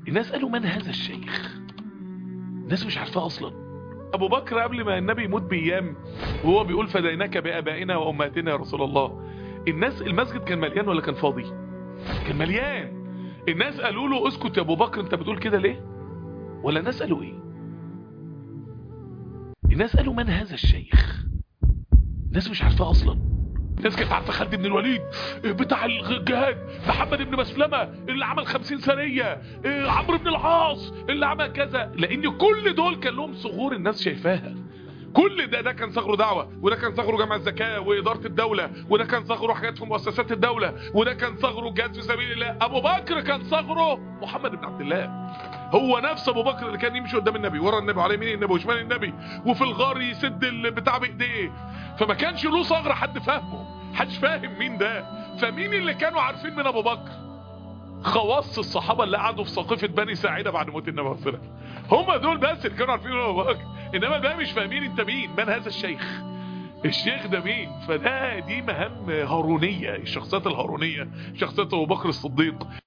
الناس قالوا من هذا الشيخ الناس مش عارفاه اصلا ابو بكر قبل ما النبي يموت بايام وهو بيقول فديناك بابائنا وامهاتنا يا رسول الله الناس المسجد كان مليان ولا كان فاضي كان مليان الناس قالوا له اسكت يا ابو بكر انت بتقول كده ليه ولا الناس قالوا ايه الناس قالوا من هذا الشيخ الناس مش عارفاه اصلا الناس كانت عارفه خالد بن الوليد بتاع الجهاد محمد بن مسلمه اللي عمل خمسين سريه عمرو بن العاص اللي عمل كذا لان كل دول كان لهم صغور الناس شايفاها كل ده ده كان صغره دعوه وده كان صغره جمع الزكاه واداره الدوله وده كان صغره حاجات في مؤسسات الدوله وده كان صغره جهاد في سبيل الله ابو بكر كان صغره محمد بن عبد الله هو نفس ابو بكر اللي كان يمشي قدام النبي ورا النبي على يمين النبي وشمال النبي وفي الغار يسد البتاع بايديه فما كانش له صغر حد فاهمه حدش فاهم مين ده فمين اللي كانوا عارفين من ابو بكر خواص الصحابه اللي قعدوا في ساقفه بني ساعده بعد موت النبي صلى الله عليه وسلم هم دول بس اللي كانوا عارفين ابو بكر انما الباقي مش فاهمين انت مين من هذا الشيخ الشيخ ده مين فده دي مهام هارونيه الشخصيات الهارونيه شخصيات ابو بكر الصديق